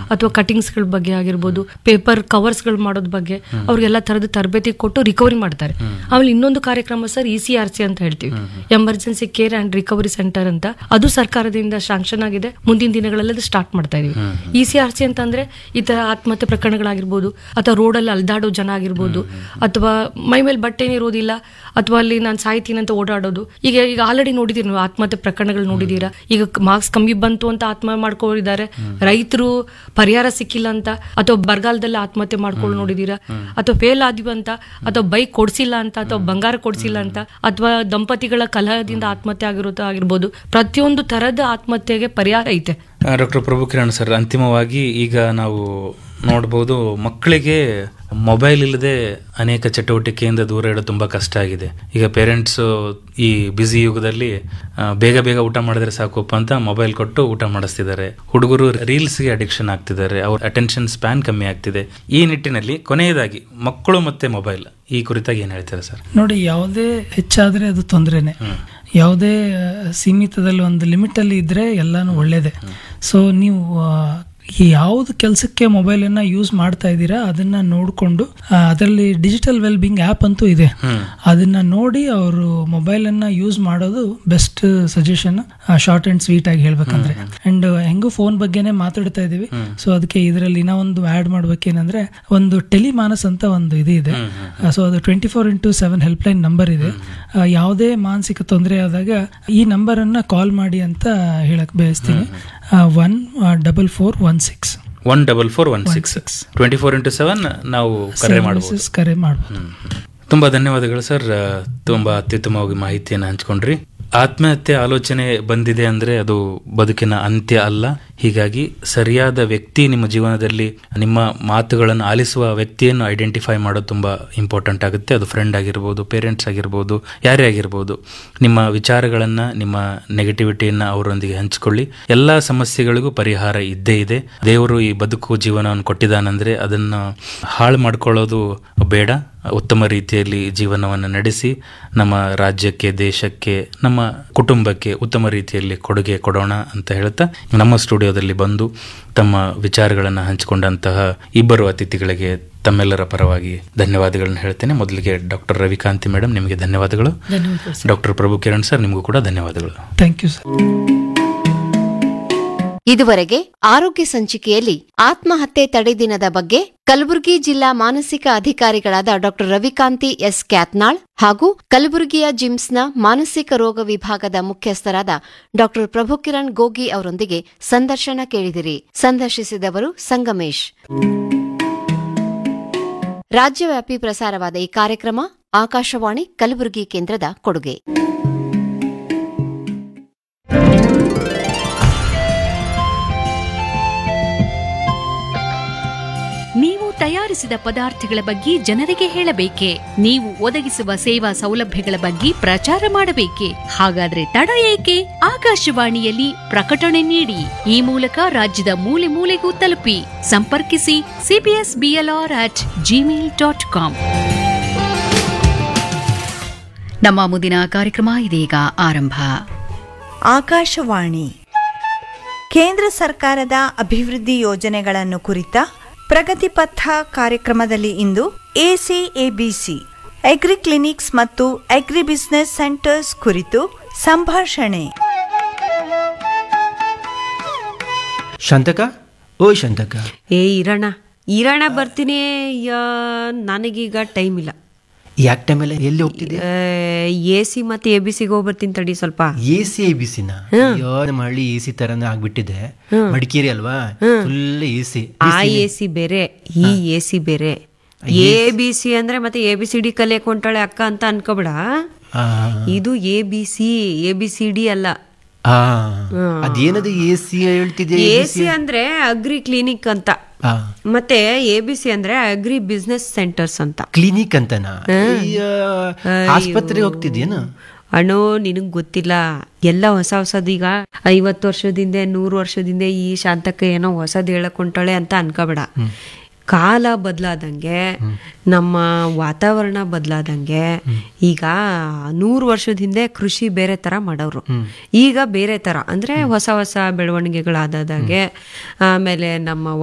ಅಥವಾ ಕಟಿಂಗ್ಸ್ಗಳ ಬಗ್ಗೆ ಆಗಿರ್ಬೋದು ಪೇಪರ್ ಕವರ್ಸ್ಗಳು ಮಾಡೋದ್ ಬಗ್ಗೆ ಅವ್ರಿಗೆಲ್ಲ ತರದ ತರಬೇತಿ ಕೊಟ್ಟು ರಿಕವರಿ ಮಾಡ್ತಾರೆ ಆಮೇಲೆ ಇನ್ನೊಂದು ಕಾರ್ಯಕ್ರಮ sir E C R C ಅಂತ ಹೇಳ್ತೀವಿ emergency care and recovery centre ಅಂತ ಅದು ಸರ್ಕಾರದಿಂದ ಶಾಂಕ್ಷನ್ ಆಗಿದೆ ಮುಂದಿನ ದಿನಗಳಲ್ಲಿ ಅದು ಸ್ಟಾರ್ಟ್ ಮಾಡ್ತಾ ಇದೀವಿ ಇ ಸಿ ಆರ್ ಸಿ ಅಂತಂದ್ರೆ ಈ ತರ ಆತ್ಮಹತ್ಯೆ ಪ್ರಕರಣಗಳಾಗಿರ್ಬೋದು ಅಥವಾ ರೋಡಲ್ಲಿ ಅಲ್ದಾಡೋ ಜನ ಆಗಿರ್ಬೋದು ಅಥವಾ ಮೈ ಮೇಲೆ ಬಟ್ಟೆ ಇರೋದಿಲ್ಲ ಅಥವಾ ಅಲ್ಲಿ ನಾನು ಸಾಯ್ತೀನಿ ಅಂತ ಓಡಾಡೋದು ಈಗ ಈಗ ಆಲ್ರೆಡಿ ನೋಡಿದೀರಿ ನೀವು ಆತ್ಮಹತ್ಯೆ ಪ್ರಕರಣಗಳು ನೋಡಿದೀರಾ ಈಗ ಮಾರ್ಕ್ಸ್ ಕಮ್ಮಿ ಬಂತು ಅಂತ ಆತ್ಮಹತ್ಯೆ ಮಾಡ್ಕೊಂಡಿದ್ದಾರೆ ರೈತರು ಪರಿಹಾರ ಸಿಕ್ಕಿಲ್ಲ ಅಂತ ಅಥವಾ ಬರಗಾಲದಲ್ಲಿ ಆತ್ಮಹತ್ಯೆ ಮಾಡ್ಕೊಂಡು ನೋಡಿದೀರಾ ಅಥವಾ ಫೇಲ್ ಆದ್ವಿ ಅಂತ ಅಥವಾ ಬೈಕ್ ಕೊಡ್ಸಿಲ್ಲ ಅಂತ ಅಥವಾ ಬಂಗಾರ ಕೊಡ್ಸಿಲ್ಲ ಅಂತ ಅಥವಾ ದಂಪತಿಗಳ ಕಲಹದಿಂದ ಆತ್ಮಹತ್ಯೆ ಆಗಿರೋದು ಆಗಿರ್ಬೋದು ಪ್ರತಿಯೊಂದು ತರದ ಆತ್ಮಹತ್ಯೆಗೆ ಪರಿಹಾರ ಐತೆ ಡಾಕ್ಟರ್ ಪ್ರಭು ಕಿರಣ್ ಸರ್ ಅಂತಿಮವಾಗಿ ಈಗ ನಾವು ನೋಡ್ಬೋದು ಮಕ್ಕಳಿಗೆ ಮೊಬೈಲ್ ಇಲ್ಲದೆ ಅನೇಕ ಚಟುವಟಿಕೆಯಿಂದ ದೂರ ಇಡೋದು ತುಂಬ ಕಷ್ಟ ಆಗಿದೆ ಈಗ ಪೇರೆಂಟ್ಸ್ ಈ ಬ್ಯುಸಿ ಯುಗದಲ್ಲಿ ಆ, ಬೇಗ ಬೇಗ ಊಟ ಮಾಡಿದ್ರೆ ಸಾಕಪ್ಪ ಅಂತ ಮೊಬೈಲ್ ಕೊಟ್ಟು ಊಟ ಮಾಡಿಸ್ತಿದ್ದಾರೆ ಹುಡುಗರು ರೀಲ್ಸ್ಗೆ ಅಡಿಕ್ಷನ್ ಆಗ್ತಿದ್ದಾರೆ ಅವ್ರ ಅಟೆನ್ಷನ್ ಸ್ಪ್ಯಾನ್ ಕಮ್ಮಿ ಆಗ್ತಿದೆ ಈ ನಿಟ್ಟಿನಲ್ಲಿ ಕೊನೆಯದಾಗಿ ಮಕ್ಕಳು ಮತ್ತೆ ಮೊಬೈಲ್ ಈ ಕುರಿತಾಗಿ ಏನು ಹೇಳ್ತಾರೆ ಸರ್ ನೋಡಿ ಯಾವುದೇ ಹೆಚ್ಚಾದ್ರೆ ಅದು ತೊಂದರೆನೆ ಯಾವುದೇ ಆ, ಸೀಮಿತದಲ್ಲಿ ಒಂದು ಲಿಮಿಟಲ್ಲಿ ಇದ್ರೆ ಎಲ್ಲಾನು ಒಳ್ಳೇದೆ ಸೊ ನೀವು ಆ, ಈ ಯಾವ್ದು ಕೆಲಸಕ್ಕೆ ಮೊಬೈಲನ್ನು ಯೂಸ್ ಮಾಡ್ತಾ ಇದ್ದೀರಾ ಅದನ್ನ ನೋಡಿಕೊಂಡು ಅದರಲ್ಲಿ ಡಿಜಿಟಲ್ ವೆಲ್ ಬಿಂಗ್ ಆ್ಯಪ್ ಅಂತೂ ಇದೆ ಅದನ್ನ ನೋಡಿ ಅವರು ಮೊಬೈಲನ್ನು ಯೂಸ್ ಮಾಡೋದು best suggestion short and sweet ಆಗಿ ಹೇಳ್ಬೇಕಂದ್ರೆ ಅಂಡ್ ಹೆಂಗೂ ಫೋನ್ ಬಗ್ಗೆನೇ ಮಾತಾಡ್ತಾ ಇದೀವಿ ಸೊ ಅದಕ್ಕೆ ಇದರಲ್ಲಿ ಇನ್ನೂ ಒಂದು ಆ್ಯಡ್ ಮಾಡ್ಬೇಕೇನಂದ್ರೆ ಒಂದು ಟೆಲಿಮಾನಸ್ ಅಂತ ಒಂದು ಇದು ಇದೆ ಸೊ ಅದು twenty four into seven helpline number ಇದೆ ಆ, ಯಾವುದೇ ಮಾನಸಿಕ ತೊಂದರೆ ಆದಾಗ ಈ ನಂಬರನ್ನು ಕಾಲ್ ಮಾಡಿ ಅಂತ ಹೇಳಕ್ ಬಯಸ್ತೀನಿ one double four one six one double four one six twenty four into seven ನಾವು ಕರೆ ಮಾಡಬಹುದು ಕರೆ ಮಾಡ್ಬೋದು ತುಂಬಾ ಧನ್ಯವಾದಗಳು ಸರ್ ಆ, ತುಂಬಾ ಅತ್ಯುತ್ತಮವಾಗಿ ಮಾಹಿತಿಯನ್ನು ಹಂಚ್ಕೊಂಡ್ರಿ ಆತ್ಮಹತ್ಯೆ ಆಲೋಚನೆ ಬಂದಿದೆ ಅಂದ್ರೆ ಅದು ಬದುಕಿನ ಅಂತ್ಯ ಅಲ್ಲ ಹೀಗಾಗಿ ಸರಿಯಾದ ವ್ಯಕ್ತಿ ನಿಮ್ಮ ಜೀವನದಲ್ಲಿ ನಿಮ್ಮ ಮಾತುಗಳನ್ನು ಆಲಿಸುವ ವ್ಯಕ್ತಿಯನ್ನು ಐಡೆಂಟಿಫೈ ಮಾಡೋದು ತುಂಬಾ ಇಂಪಾರ್ಟೆಂಟ್ ಆಗುತ್ತೆ ಅದು ಫ್ರೆಂಡ್ ಆಗಿರ್ಬೋದು ಪೇರೆಂಟ್ಸ್ ಆಗಿರ್ಬೋದು ಯಾರೇ ಆಗಿರ್ಬೋದು ನಿಮ್ಮ ವಿಚಾರಗಳನ್ನ ನಿಮ್ಮ ನೆಗೆಟಿವಿಟಿಯನ್ನ ಅವರೊಂದಿಗೆ ಹಂಚಿಕೊಳ್ಳಿ ಎಲ್ಲ ಸಮಸ್ಯೆಗಳಿಗೂ ಪರಿಹಾರ ಇದ್ದೇ ಇದೆ ದೇವರು ಈ ಬದುಕು ಜೀವನವನ್ನು ಕೊಟ್ಟಿದ್ದಾನಂದ್ರೆ ಅದನ್ನ ಹಾಳು ಮಾಡ್ಕೊಳ್ಳೋದು ಬೇಡ ಉತ್ತಮ ರೀತಿಯಲ್ಲಿ ಜೀವನವನ್ನು ನಡೆಸಿ ನಮ್ಮ ರಾಜ್ಯಕ್ಕೆ ದೇಶಕ್ಕೆ ನಮ್ಮ ಕುಟುಂಬಕ್ಕೆ ಉತ್ತಮ ರೀತಿಯಲ್ಲಿ ಕೊಡುಗೆ ಕೊಡೋಣ ಅಂತ ಹೇಳ್ತಾ ನಮ್ಮ ಸ್ಟುಡಿಯೋದಲ್ಲಿ ಬಂದು ತಮ್ಮ ವಿಚಾರಗಳನ್ನು ಹಂಚಿಕೊಂಡಂತಹ ಇಬ್ಬರು ಅತಿಥಿಗಳಿಗೆ ತಮ್ಮೆಲ್ಲರ ಪರವಾಗಿ ಧನ್ಯವಾದಗಳನ್ನು ಹೇಳ್ತೇನೆ ಮೊದಲಿಗೆ ಡಾಕ್ಟರ್ ರವಿಕಾಂತಿ ಮೇಡಮ್ ನಿಮಗೆ ಧನ್ಯವಾದಗಳು ಡಾಕ್ಟರ್ ಪ್ರಭು ಕಿರಣ್ ಸರ್ ನಿಮಗೂ ಕೂಡ ಧನ್ಯವಾದಗಳು ಥ್ಯಾಂಕ್ ಯು ಸರ್ ಇದುವರೆಗೆ ಆರೋಗ್ಯ ಸಂಚಿಕೆಯಲ್ಲಿ ಆತ್ಮಹತ್ಯೆ ತಡೆ ದಿನದ ಬಗ್ಗೆ ಕಲಬುರಗಿ ಜಿಲ್ಲಾ ಮಾನಸಿಕ ಅಧಿಕಾರಿಗಳಾದ ಡಾ ರವಿಕಾಂತಿ ಎಸ್ ಕ್ಯಾತ್ನಾಳ್ ಹಾಗೂ ಕಲಬುರಗಿಯ ಜಿಮ್ಸ್ನ ಮಾನಸಿಕ ರೋಗ ವಿಭಾಗದ ಮುಖ್ಯಸ್ಥರಾದ ಡಾ ಪ್ರಭುಕಿರಣ್ ಗೋಗಿ ಅವರೊಂದಿಗೆ ಸಂದರ್ಶನ ಕೇಳಿದಿರಿ ಸಂದರ್ಶಿಸಿದವರು ಸಂಗಮೇಶ್ ರಾಜ್ಯವ್ಯಾಪಿ ಪ್ರಸಾರವಾದ ಈ ಕಾರ್ಯಕ್ರಮ ಆಕಾಶವಾಣಿ ಕಲಬುರಗಿ ಕೇಂದ್ರದ ಕೊಡುಗೆ ನೀವು ತಯಾರಿಸಿದ ಪದಾರ್ಥಗಳ ಬಗ್ಗೆ ಜನರಿಗೆ ಹೇಳಬೇಕೆ ನೀವು ಒದಗಿಸುವ ಸೇವಾ ಸೌಲಭ್ಯಗಳ ಬಗ್ಗೆ ಪ್ರಚಾರ ಮಾಡಬೇಕೆ ಹಾಗಾದ್ರೆ ತಡ ಏಕೆ ಆಕಾಶವಾಣಿಯಲ್ಲಿ ಪ್ರಕಟಣೆ ನೀಡಿ ಈ ಮೂಲಕ ರಾಜ್ಯದ ಮೂಲೆ ಮೂಲೆಗೂ ತಲುಪಿ ಸಂಪರ್ಕಿಸಿ CBS BLR at Gmail dot com ನಮ್ಮ ಮುಂದಿನ ಕಾರ್ಯಕ್ರಮ ಇದೀಗ ಆರಂಭ ಆಕಾಶವಾಣಿ ಕೇಂದ್ರ ಸರ್ಕಾರದ ಅಭಿವೃದ್ಧಿ ಯೋಜನೆಗಳನ್ನು ಕುರಿತ ಪ್ರಗತಿ ಪಥ ಕಾರ್ಯಕ್ರಮದಲ್ಲಿ ಇಂದು ಎಸಿಎಬಿಸಿ ಅಗ್ರಿ ಕ್ಲಿನಿಕ್ಸ್ ಮತ್ತು ಅಗ್ರಿ ಬಿಸಿನೆಸ್ ಸೆಂಟರ್ಸ್ ಕುರಿತು ಸಂಭಾಷಣೆ ಶಾಂತಕ ಓ ಶಾಂತಕ ಏ ಇರೋಣ ಇರೋಣ ಬರ್ತೀನಿ ಯಾ, ನನಗೀಗ ಟೈಮ್ ಇಲ್ಲ ಯಾಕೆ ಟೈಮಲ್ಲಿ ಎಲ್ಲಿ ಹೋಗ್ತಿದ್ದೆ ಎ ಸಿ ಮತ್ತೆ ಎ ಬಿ ಸಿಗೆ ಹೋಗಿ ಬರ್ತೀನಿ ತಡಿ ಸ್ವಲ್ಪ ಎ ಸಿ ಎ ಬಿ ಸಿನ ಅಯ್ಯೋ ನಮ್ಮ ಹಳ್ಳಿ ಎ ಸಿ ತರನೇ ಆಗ್ಬಿಟ್ಟಿದೆ ಮಡಿಕೇರಿ ಅಲ್ವಾ ಫುಲ್ ಎ ಸಿ ಆ ಎ ಸಿ ಬೇರೆ ಈ ಎ ಸಿ ಬೇರೆ ಎ ಬಿ ಸಿ ಅಂದ್ರೆ ಮತ್ತೆ ಎ ಬಿ ಸಿ ಡಿ ಕಲಿಯಕ್ ಹೊಂಟಾಳೆ ಅಕ್ಕ ಅಂತ ಅನ್ಕೋಬೇಡ ಇದು A B C A B C D ಅಲ್ಲ ಅದೇನದು ಎ ಸಿ ಹೇಳ್ತಿದ್ದೆ ಎ ಸಿ ಅಂದ್ರೆ ಅಗ್ರಿ ಕ್ಲಿನಿಕ್ ಅಂತ ಮತ್ತೆ ಎ ಬಿ ಸಿ ಅಂದ್ರೆ ಅಗ್ರಿ ಬಿಸ್ನೆಸ್ ಸೆಂಟರ್ಸ್ ಅಂತ ಕ್ಲಿನಿಕ್ ಅಂತನಾ ಅಯ್ಯೋ, ಆಸ್ಪತ್ರೆಗೆ ಹೋಗ್ತಿದ್ಯೇನು ಅಣ್ಣೋ ನಿನಗ್ ಗೊತ್ತಿಲ್ಲ ಎಲ್ಲ ಹೊಸ ಹೊಸದೀಗ ಐವತ್ತು ವರ್ಷದಿಂದ ನೂರು ವರ್ಷದಿಂದ ಈ ಶಾಂತಕ್ಕ ಏನೋ ಹೊಸದ್ ಹೇಳಕ್ ಹೊಂಟಾಳೆ ಅಂತ ಅನ್ಕೋಬೇಡ ಕಾಲ ಬದಲಾದಂಗೆ ನಮ್ಮ ವಾತಾವರಣ ಬದಲಾದಂಗೆ ಈಗ ನೂರು ವರ್ಷದ ಹಿಂದೆ ಕೃಷಿ ಬೇರೆ ತರ ಮಾಡೋರು ಈಗ ಬೇರೆ ತರ ಅಂದ್ರೆ ಹೊಸ ಹೊಸ ಬೆಳವಣಿಗೆಗಳಾದಾಗೆ ಆಮೇಲೆ ನಮ್ಮ